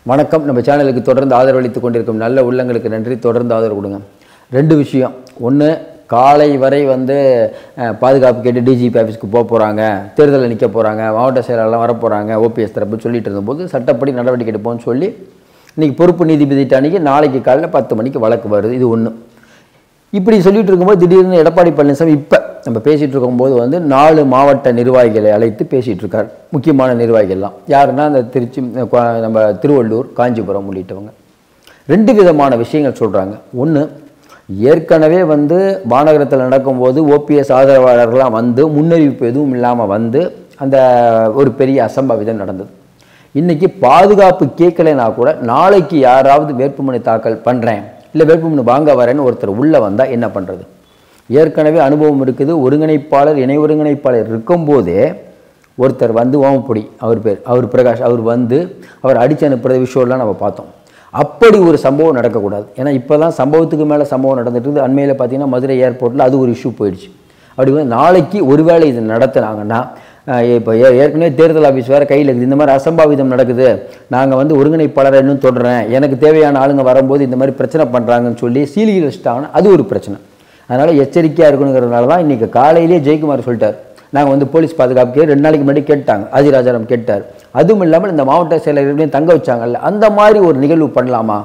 வணக்கம் நம்ம சேனலுக்கு தொடர்ந்து ஆதரவளித்துக் கொண்டிருக்கும் நல்ல உள்ளங்களுக்கு நன்றி தொடர்ந்து ஆதரவு கொடுங்க ரெண்டு விஷயம் ஒன்று காலை வரை வந்து அஹ், பாதுகாப்பு கேட்டு டிஜிபி ஆஃபீஸ்க்கு போக போகிறாங்க தேர்தலில் நிற்க போகிறாங்க மாவட்ட செயலாளர்லாம் வர போகிறாங்க ஓபிஎஸ் தரப்பு சொல்லிட்டு இருந்தபோது சட்டப்படி நடவடிக்கை எடுப்போம்னு சொல்லி இன்னைக்கு பொறுப்பு நீதிபதி அன்னைக்கு நாளைக்கு காலையில் பத்து மணிக்கு வழக்கு வருது இது ஒன்று இப்படி சொல்லிட்டு இருக்கும்போது திடீர்னு எடப்பாடி பழனிசாமி இப்போ நம்ம பேசிகிட்டு இருக்கும்போது வந்து நாலு மாவட்ட நிர்வாகிகளை அழைத்து பேசிகிட்டு இருக்கார் முக்கியமான நிர்வாகிகள்லாம் யாருன்னா அந்த திருச்சி அஹ், கோ- நம்ம திருவள்ளூர் காஞ்சிபுரம் உள்ளிட்டவங்க ரெண்டு விதமான விஷயங்கள் சொல்கிறாங்க ஒன்று ஏற்கனவே வந்து மாநகரத்தில் நடக்கும்போது ஓபிஎஸ் ஆதரவாளர்கள்லாம் வந்து முன்னறிவிப்பு எதுவும் இல்லாமல் வந்து அந்த ஒரு பெரிய அசம்பாவிதம் நடந்தது இன்னைக்கு பாதுகாப்பு கேட்கலைன்னா கூட நாளைக்கு யாராவது வேட்புமனு தாக்கல் பண்ணுறேன் இல்லை வேட்புமனு வாங்க வரேன்னு ஒருத்தர் உள்ளே வந்தால் என்ன பண்ணுறது ஏற்கனவே அனுபவம் இருக்குது ஒருங்கிணைப்பாளர் இணை ஒருங்கிணைப்பாளர் இருக்கும்போதே ஒருத்தர் வந்து ஓமப்பொடி அவர் பேர் அவர் பிரகாஷ் அவர் வந்து அவர் அடிச்சு அனுப்புகிற விஷயம்லாம் நம்ம பார்த்தோம் அப்படி ஒரு சம்பவம் நடக்கக்கூடாது ஏன்னா இப்போ தான் சம்பவத்துக்கு மேலே சம்பவம் நடந்துட்டு இருக்குது அண்மையில் பார்த்தீங்கன்னா மதுரை ஏர்போர்ட்டில் அது ஒரு இஷ்யூ போயிடுச்சு அப்படி வந்து நாளைக்கு ஒருவேளை இது நடத்துனாங்கன்னா இப்போ ஏற்கனவே தேர்தல் ஆஃபீஸ் வேறு கையில் இருக்குது இந்த மாதிரி அசம்பாவிதம் நடக்குது நாங்கள் வந்து ஒருங்கிணைப்பாளரை இன்னும் தொடர்றேன் எனக்கு தேவையான ஆளுங்க வரும்போது இந்த மாதிரி பிரச்சனை பண்ணுறாங்கன்னு சொல்லி சீலிகள் வச்சுட்டாங்கன்னா அது ஒரு பிரச்சனை அதனால் எச்சரிக்கையாக இருக்கணுங்கிறதுனால தான் இன்றைக்கி காலையிலேயே ஜெயக்குமார் சொல்லிட்டார் நாங்கள் வந்து போலீஸ் பாதுகாப்புக்கு ரெண்டு நாளைக்கு முன்னாடி கேட்டாங்க ஆதிராஜாராம் கேட்டார் அதுவும் இல்லாமல் இந்த மாவட்ட செயலர்களையும் தங்க வச்சாங்கல்ல அந்த மாதிரி ஒரு நிகழ்வு பண்ணலாமா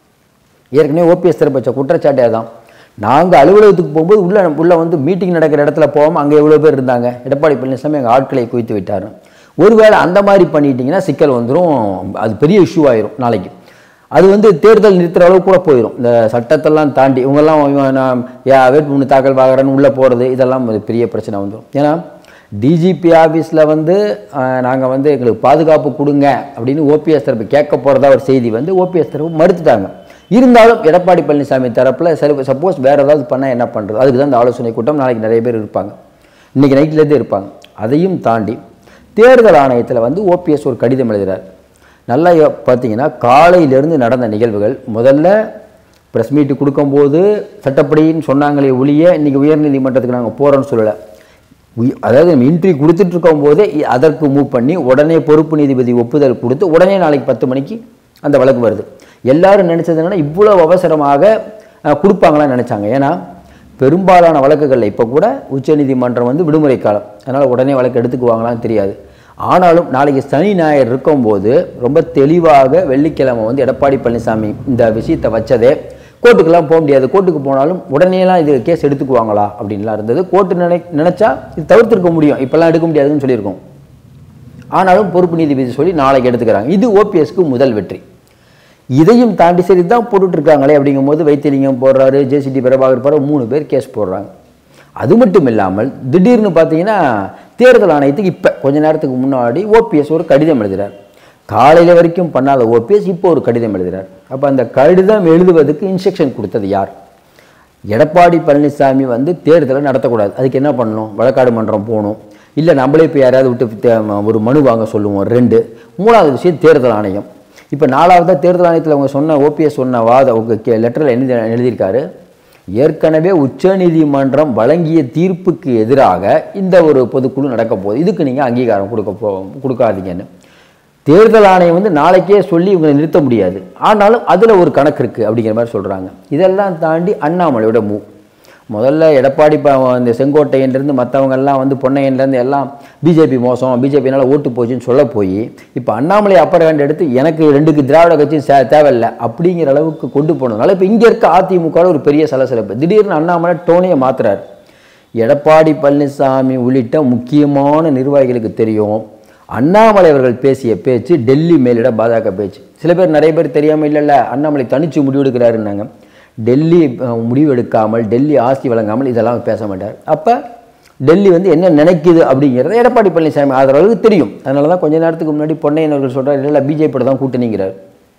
ஏற்கனவே ஓபிஎஸ் தரப்பு வச்ச குற்றச்சாட்டே தான் நாங்கள் அலுவலகத்துக்கு போகும்போது உள்ள உள்ள வந்து மீட்டிங் நடக்கிற இடத்துல போகாமல் அங்கே எவ்வளோ பேர் இருந்தாங்க எடப்பாடி பழனிசாமி எங்கள் ஆட்களை குவித்து விட்டார் ஒருவேளை அந்த மாதிரி பண்ணிட்டீங்கன்னா சிக்கல் வந்துடும் அது பெரிய இஷ்யூ ஆயிரும் நாளைக்கு அது வந்து தேர்தல் நிறுத்துற அளவுக்கு கூட போயிடும் இந்த சட்டத்தெல்லாம் தாண்டி இவங்கெல்லாம் இவன் நான் யா வேட்புமனு தாக்கல் வாங்குறேன்னு உள்ளே போகிறது இதெல்லாம் ஒரு பெரிய பிரச்சனை வந்துடும் ஏன்னா டிஜிபி ஆஃபீஸில் வந்து நாங்கள் வந்து எங்களுக்கு பாதுகாப்பு கொடுங்க அப்படின்னு ஓபிஎஸ் தரப்பு கேட்க போகிறதா ஒரு செய்தி வந்து ஓபிஎஸ் தரப்பு மறுத்துட்டாங்க இருந்தாலும் எடப்பாடி பழனிசாமி தரப்பில் சரி சப்போஸ் வேறு ஏதாவது பண்ணால் என்ன பண்ணுறது அதுக்கு தான் இந்த ஆலோசனை கூட்டம் நாளைக்கு நிறைய பேர் இருப்பாங்க இன்றைக்கி நைட்லேருந்தே இருப்பாங்க அதையும் தாண்டி தேர்தல் ஆணையத்தில் வந்து ஓபிஎஸ் ஒரு கடிதம் எழுதுகிறார் நல்லா யோ- பார்த்தீங்கன்னா காலையிலேருந்து நடந்த நிகழ்வுகள் முதல்ல ப்ரெஸ் மீட்டு கொடுக்கும்போது சட்டப்படின்னு சொன்னாங்களே ஒழிய இன்றைக்கி உயர்நீதிமன்றத்துக்கு நாங்கள் போகிறோன்னு சொல்லலை உய்- அதாவது நம்ம இன்ட்ரி கொடுத்துட்டு இருக்கும் போதே இ- அதற்கு மூவ் பண்ணி உடனே பொறுப்பு நீதிபதி ஒப்புதல் கொடுத்து உடனே நாளைக்கு பத்து மணிக்கு அந்த வழக்கு வருது எல்லாரும் நினைச்சது என்னன்னா இவ்வளவு அவசரமாக அஹ், கொடுப்பாங்களான்னு நினைச்சாங்க ஏன்னா பெரும்பாலான வழக்குகளில் இப்போ கூட உச்சநீதிமன்றம் வந்து விடுமுறை காலம் அதனால் உடனே வழக்கு எடுத்துக்குவாங்களான்னு தெரியாது ஆனாலும் நாளைக்கு சனி ஞாயிறு இருக்கும்போது ரொம்ப தெளிவாக வெள்ளிக்கிழமை வந்து எடப்பாடி பழனிசாமி இந்த விஷயத்தை வச்சதே கோர்ட்டுக்கெல்லாம் போக முடியாது கோர்ட்டுக்கு போனாலும் உடனேலாம் இது கேஸ் எடுத்துக்குவாங்களா அப்படின்லாம் இருந்தது கோர்ட்டு நினை நினச்சா இது தவிர்த்திருக்க முடியும் இப்போல்லாம் எடுக்க முடியாதுன்னு சொல்லியிருக்கோம் ஆனாலும் பொறுப்பு நீதிபதி சொல்லி நாளைக்கு எடுத்துக்கிறாங்க இது ஓபிஎஸ்க்கு முதல் வெற்றி இதையும் தாண்டி சரி தான் போட்டுட்டு இருக்காங்களே அப்படிங்கும்போது வைத்தியலிங்கம் போடுறாரு ஜேசிடி பிரபாகர் போகிற மூணு பேர் கேஸ் போடுறாங்க அது மட்டும் இல்லாமல் திடீர்னு பார்த்தீங்கன்னா தேர்தல் ஆணையத்துக்கு இப்போ கொஞ்ச நேரத்துக்கு முன்னாடி ஓபிஎஸ் ஒரு கடிதம் எழுதுறார் காலையில் வரைக்கும் பண்ணாத ஓபிஎஸ் இப்போ ஒரு கடிதம் எழுதுறார் அப்போ அந்த கடிதம் எழுதுவதற்கு இன்ஸ்ட்ரக்ஷன் கொடுத்தது யார் எடப்பாடி பழனிசாமி வந்து தேர்தலை நடத்தக்கூடாது அதுக்கு என்ன பண்ணணும் வழக்காடு மன்றம் போகணும் இல்லை நம்மளே இப்போ யாராவது விட்டு தே- ஒரு மனு வாங்க சொல்லுவோம் ரெண்டு மூணாவது விஷயம் தேர்தல் ஆணையம் இப்போ நாலாவதாக தேர்தல் ஆணையத்தில் அவங்க சொன்ன ஓபிஎஸ் சொன்ன வாத உங்கள் லெட்டரில் எழுதி எழுதியிருக்காரு ஏற்கனவே உச்சநீதிமன்றம் வழங்கிய தீர்ப்புக்கு எதிராக இந்த ஒரு பொதுக்குழு நடக்க போகுது இதுக்கு நீங்கள் அங்கீகாரம் கொடுக்க போ கொடுக்காதீங்கன்னு தேர்தல் ஆணையம் வந்து நாளைக்கே சொல்லி இவங்களை நிறுத்த முடியாது ஆனாலும் அதில் ஒரு கணக்கு இருக்குது அப்படிங்கிற மாதிரி சொல்கிறாங்க இதெல்லாம் தாண்டி அண்ணாமலையோட மூவ் முதல்ல எடப்பாடி ப இந்த செங்கோட்டையன்லேருந்து மற்றவங்கெல்லாம் வந்து பொன்னையன்லேருந்து எல்லாம் பிஜேபி மோசம் பிஜேபினால ஓட்டு போச்சுன்னு சொல்ல போய் இப்போ அண்ணாமலை அப்பர் ஹேண்ட் எடுத்து எனக்கு ரெண்டுக்கு திராவிட கட்சி சே தேவையில்லை அப்படிங்கிற அளவுக்கு கொண்டு போனதுனால இப்போ இங்கே இருக்க அதிமுகவில் ஒரு பெரிய சலசலப்பு திடீர்னு அண்ணாமலை டோனையை மாத்துறாரு எடப்பாடி பழனிசாமி உள்ளிட்ட முக்கியமான நிர்வாகிகளுக்கு தெரியும் அண்ணாமலை அவர்கள் பேசிய பேச்சு டெல்லி மேலிட பாஜக பேச்சு சில பேர் நிறைய பேர் தெரியாமல் இல்லைல்ல அண்ணாமலை தனிச்சு முடிவெடுக்கிறாருன்னாங்க டெல்லி அஹ், முடிவெடுக்காமல் டெல்லி ஆஸ்தி வழங்காமல் இதெல்லாம் பேச மாட்டார் அப்போ டெல்லி வந்து என்ன நினைக்குது அப்படிங்கிறத எடப்பாடி பழனிசாமி ஆதரவுக்கு தெரியும் அதனால தான் கொஞ்ச நேரத்துக்கு முன்னாடி பொன்னையன் அவர்கள் சொல்கிறார் இல்லை பிஜேபியோட தான் கூட்டணிங்கிறார்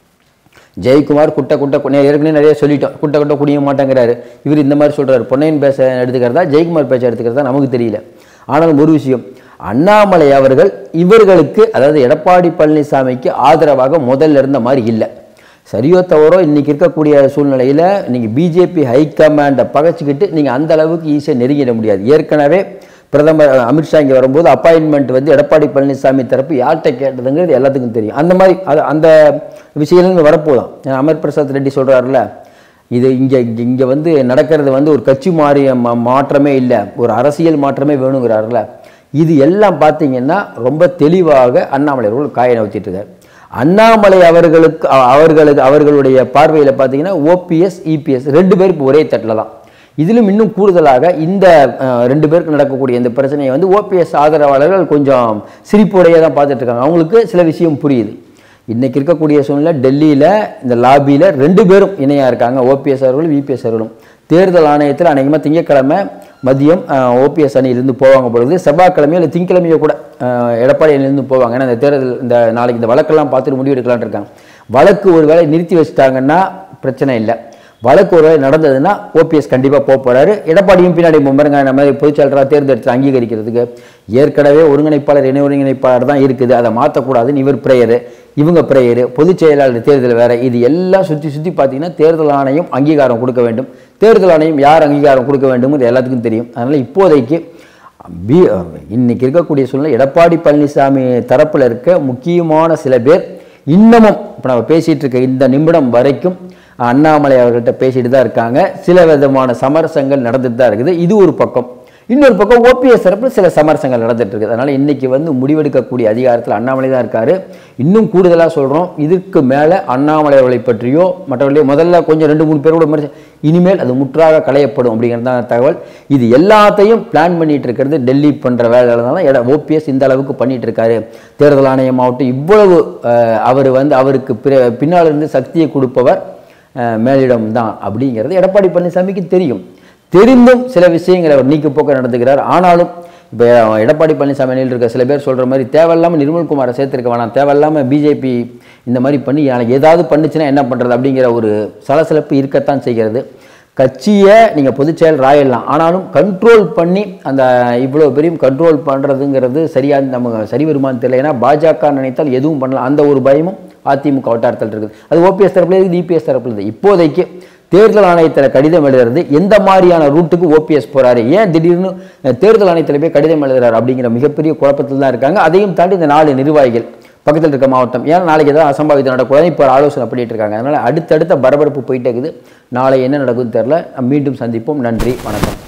ஜெயக்குமார் குட்டை குட்டை கு- நே- ஏற்கனவே நிறைய சொல்லிட்டோம் குட்டை குட்டை குடிய மாட்டேங்கிறாரு இவர் இந்த மாதிரி சொல்றாரு பொன்னையன் பேச எடுத்துக்கிறதா ஜெயக்குமார் பேச்ச எடுத்துக்கிறதா நமக்கு தெரியல ஆனாலும் ஒரு விஷயம் அண்ணாமலை அவர்கள் இவர்களுக்கு அதாவது எடப்பாடி பழனிசாமிக்கு ஆதரவாக முதல்ல இருந்த மாதிரி இல்லை சரியோ தவறோ இன்னைக்கு இருக்கக்கூடிய சூழ்நிலையில் நீங்கள் பிஜேபி ஹைகமாண்டை பகைச்சிக்கிட்டு நீங்கள் அந்த அளவுக்கு ஈஸியாக நெருங்கிட முடியாது ஏற்கனவே பிரதமர் அமித்ஷா இங்கே வரும்போது அப்பாயின்மெண்ட் வந்து எடப்பாடி பழனிசாமி தரப்பு யார்கிட்ட கேட்டதுங்கிறது எல்லாத்துக்கும் தெரியும் அந்த மாதிரி அது அந்த விஷயங்கள் வரப்போதும் ஏன்னா அமர் பிரசாத் ரெட்டி சொல்கிறாருல இது இங்கே இங்கே வந்து நடக்கிறது வந்து ஒரு கட்சி மாறிய மா மாற்றமே இல்லை ஒரு அரசியல் மாற்றமே வேணுங்கிறாருல இது எல்லாம் பார்த்தீங்கன்னா ரொம்ப தெளிவாக அண்ணாமலை அவர்கள் காய நவுத்திட்டு இருக்காரு அண்ணாமலை அவர்களுக்கு அ- அவர்களுக்கு அவர்களுடைய பார்வையில் பார்த்தீங்கன்னா ஓபிஎஸ் இபிஎஸ் ரெண்டு பேரும் இப்போ ஒரே தட்டில் தான் இதிலும் இன்னும் கூடுதலாக இந்த அஹ், ரெண்டு பேருக்கு நடக்கக்கூடிய இந்த பிரச்சனையை வந்து ஓபிஎஸ் ஆதரவாளர்கள் கொஞ்சம் சிரிப்போடையே தான் பார்த்துட்டு இருக்காங்க அவங்களுக்கு சில விஷயம் புரியுது இன்னைக்கு இருக்கக்கூடிய சூழ்நிலை டெல்லியில் இந்த லாபியில் ரெண்டு பேரும் இணையாக இருக்காங்க ஓபிஎஸ் அவர்களும் விபிஎஸ் அவர்களும் தேர்தல் ஆணையத்தில் அநேகமாக திங்கட்கிழமை மதியம் ஓபிஎஸ் அணியிலிருந்து போவாங்க பொழுது செவ்வாய்க்கிழமையோ இல்லை திங்கக்கிழமையோ கூட அஹ், எடப்பாடி அணியிலிருந்து போவாங்க ஏன்னா இந்த தேர்தல் இந்த நாளைக்கு இந்த வழக்கெல்லாம் பார்த்துட்டு முடிவு எடுக்கலாம்னு இருக்காங்க வழக்கு ஒரு வேளை நிறுத்தி வச்சிட்டாங்கன்னா பிரச்சனை இல்லை வழக்கு ஒரு வேளை நடந்ததுன்னா ஓபிஎஸ் கண்டிப்பாக போக போறாரு எடப்பாடியும் பின்னாடி மும்பருங்க நம்ம மாதிரி பொதுச்செயலராக தேர்ந்தெடுத்து அங்கீகரிக்கிறதுக்கு ஏற்கனவே ஒருங்கிணைப்பாளர் இணை ஒருங்கிணைப்பாளர் தான் இருக்குது அதை மாற்றக்கூடாதுன்னு இவர் பிரேயரு இவங்க பிரேயரு பொதுச் செயலாளர் தேர்தல் வேற இது எல்லாம் சுற்றி சுற்றி பார்த்தீங்கன்னா தேர்தல் ஆணையம் அங்கீகாரம் கொடுக்க வேண்டும் தேர்தல் ஆணையம் யார் அங்கீகாரம் கொடுக்க வேண்டும் இது எல்லாத்துக்கும் தெரியும் அதனால் இப்போதைக்கு பி இன்னைக்கு இருக்கக்கூடிய சூழ்நிலை எடப்பாடி பழனிசாமி தரப்பில் இருக்க முக்கியமான சில பேர் இன்னமும் இப்போ நம்ம பேசிகிட்டு இருக்க இந்த நிமிடம் வரைக்கும் அண்ணாமலை அவர்கள்ட்ட பேசிட்டு தான் இருக்காங்க சில விதமான சமரசங்கள் நடந்துட்டு தான் இருக்குது இது ஒரு பக்கம் இன்னொரு பக்கம் ஓபிஎஸ் தரப்பில் சில சமரசங்கள் நடந்துட்டு இருக்குது அதனால் இன்னைக்கு வந்து முடிவெடுக்கக்கூடிய அதிகாரத்தில் அண்ணாமலை தான் இருக்காரு இன்னும் கூடுதலாக சொல்கிறோம் இதுக்கு மேலே அண்ணாமலை அவர்களை பற்றியோ மற்றவர்களையோ முதல்ல கொஞ்சம் ரெண்டு மூணு பேர் கூட விமர்சி- இனிமேல் அது முற்றாக களையப்படும் அப்படிங்கிறது தான் தகவல் இது எல்லாத்தையும் பிளான் பண்ணிட்டு இருக்கிறது டெல்லி பண்ணுற வேலையில தான் எட ஓபிஎஸ் இந்த அளவுக்கு பண்ணிட்டு இருக்காரு தேர்தல் ஆணையம் ஆகட்டும் இவ்வளவு அஹ், அவர் வந்து அவருக்கு பிற- பின்னால் இருந்து சக்தியை கொடுப்பவர் அஹ், மேலிடம் தான் அப்படிங்கிறது எடப்பாடி பழனிசாமிக்கு தெரியும் தெரிந்தும் சில விஷயங்களை அவர் நீக்கு போக்க நடந்துக்கிறார் ஆனாலும் இப்போ எடப்பாடி பழனிசாமி அணியில் இருக்க சில பேர் சொல்கிற மாதிரி தேவையில்லாமல் நிர்மல்குமாரை சேர்த்துருக்க வேணாம் தேவையில்லாமல் பிஜேபி இந்த மாதிரி பண்ணி எனக்கு ஏதாவது பண்ணுச்சுன்னா என்ன பண்ணுறது அப்படிங்கிற ஒரு சலசலப்பு இருக்கத்தான் செய்கிறது கட்சியை நீங்கள் பொதுச்செயல் ராயிடலாம் ஆனாலும் கண்ட்ரோல் பண்ணி அந்த இவ்வளோ பெரிய கண்ட்ரோல் பண்ணுறதுங்கிறது சரியா நம்ம சரி வருமானு தெரியல ஏன்னா பாஜக நினைத்தால் எதுவும் பண்ணலாம் அந்த ஒரு பயமும் அதிமுக வட்டாரத்தில் இருக்குது அது ஓபிஎஸ் தரப்புல இருக்குது இபிஎஸ் தரப்புல இருக்குது இப்போதைக்கு தேர்தல் ஆணையத்தில் கடிதம் எழுதுறது எந்த மாதிரியான ரூட்டுக்கு ஓபிஎஸ் போறாரு ஏன் திடீர்னு அஹ், தேர்தல் ஆணையத்தில் போய் கடிதம் எழுதுறாரு அப்படிங்கிற மிகப்பெரிய குழப்பத்தில் தான் இருக்காங்க அதையும் தாண்டி இந்த நாலு நிர்வாகிகள் பக்கத்தில் இருக்க மாவட்டம் ஏன்னா நாளைக்கு ஏதாவது அசம்பாவிதம் நடக்கூடாது இப்போ ஆலோசனை பண்ணிட்டு இருக்காங்க அதனால அடுத்தடுத்த பரபரப்பு போயிட்டே இருக்குது நாளை என்ன நடக்குதுன்னு தெரில மீண்டும் சந்திப்போம் நன்றி வணக்கம்